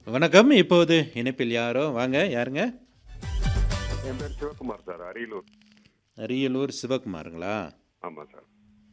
வணக்கம் இப்போது இணைப்பில் யாரோ வாங்க யாருங்க என் பேர் சிவகுமார் சார் அரியலூர் அரியலூர் சிவகுமாருங்களா ஆமாம் சார்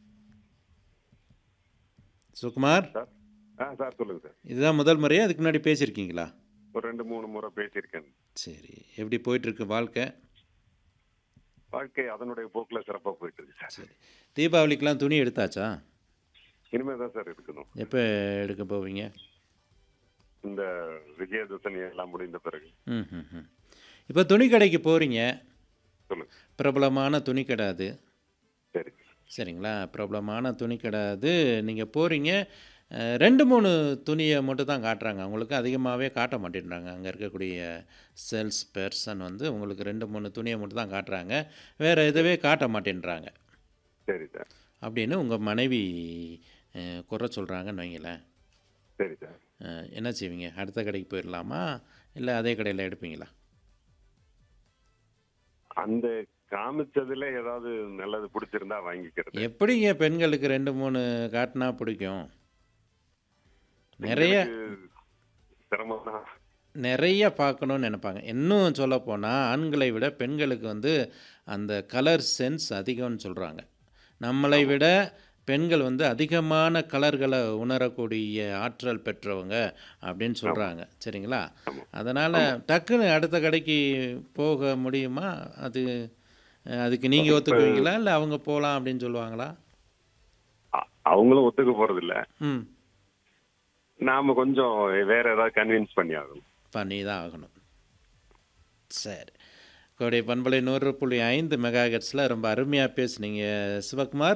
சிவகுமார் சார் ஆ சார் சொல்லுங்கள் சார் இதுதான் முதல் முறையா அதுக்கு முன்னாடி பேசியிருக்கீங்களா ஒரு ரெண்டு மூணு முறை பேசியிருக்கேன் சரி எப்படி போயிட்டுருக்கு வாழ்க்கை வாழ்க்கை அதனுடைய போக்கில் சிறப்பாக போயிட்டு இருக்கு சார் சரி தீபாவளிக்கெலாம் துணி எடுத்தாச்சா இனிமேல் தான் சார் எடுக்கணும் எப்போ எடுக்க போவீங்க இந்த விஜயதசமி எல்லாம் முடிந்த பிறகு ம் ம் ம் இப்போ துணி கடைக்கு போகிறீங்க சொல்லுங்கள் பிரபலமான துணி கடை அது சரி சரிங்களா பிரபலமான துணி கடை அது நீங்கள் போகிறீங்க அஹ், ரெண்டு மூணு துணியை மட்டும் தான் காட்டுறாங்க உங்களுக்கு அதிகமாகவே காட்ட மாட்டேன்றாங்க அங்கே இருக்கக்கூடிய சேல்ஸ் பர்சன் வந்து உங்களுக்கு ரெண்டு மூணு துணியை மட்டும் தான் காட்டுறாங்க வேறு எதுவே காட்ட மாட்டேன்றாங்க சரி சார் அப்படின்னு உங்கள் மனைவி அஹ், குறை சொல்கிறாங்கன்னு வைங்களேன் சரி சார் அஹ், என்ன செய்வீங்க அடுத்த கடைக்கு போயிடலாமா இல்லை அதே கடையில் எடுப்பீங்களா அந்த காமிச்சதுல ஏதாவது நல்லது பிடிச்சிருந்தா வாங்கிக்கிறது எப்படிங்க பெண்களுக்கு ரெண்டு மூணு காட்டினா பிடிக்கும் நிறைய பெண்களுக்கு சிரமம் தான் நிறைய பார்க்கணுன்னு நினைப்பாங்க இன்னும் சொல்லப்போனால் ஆண்களை விட பெண்களுக்கு வந்து அந்த கலர் சென்ஸ் அதிகம்னு சொல்கிறாங்க நம்மளை விட பெண்கள் வந்து அதிகமான கலர்களை உணரக்கூடிய ஆற்றல் பெற்றவங்க அப்படின்னு சொல்கிறாங்க சரிங்களா அதனால் டக்குன்னு அடுத்த கடைக்கு போக முடியுமா அது அஹ், அதுக்கு நீங்கள் ஒத்துக்குவீங்களா இல்லை அவங்க போகலாம் அப்படின்னு சொல்லுவாங்களா அ- அவங்களும் ஒத்துக்க போறதில்ல ம் நாம கொஞ்சம் வேற ஏதாவது கன்வின்ஸ் பண்ணி ஆகணும் பண்ணி தான் ஆகணும் சரி கோடை பண்பலை நூறு புள்ளி ஐந்து மெகா ரொம்ப அருமையாக பேசுனீங்க சிவகுமார்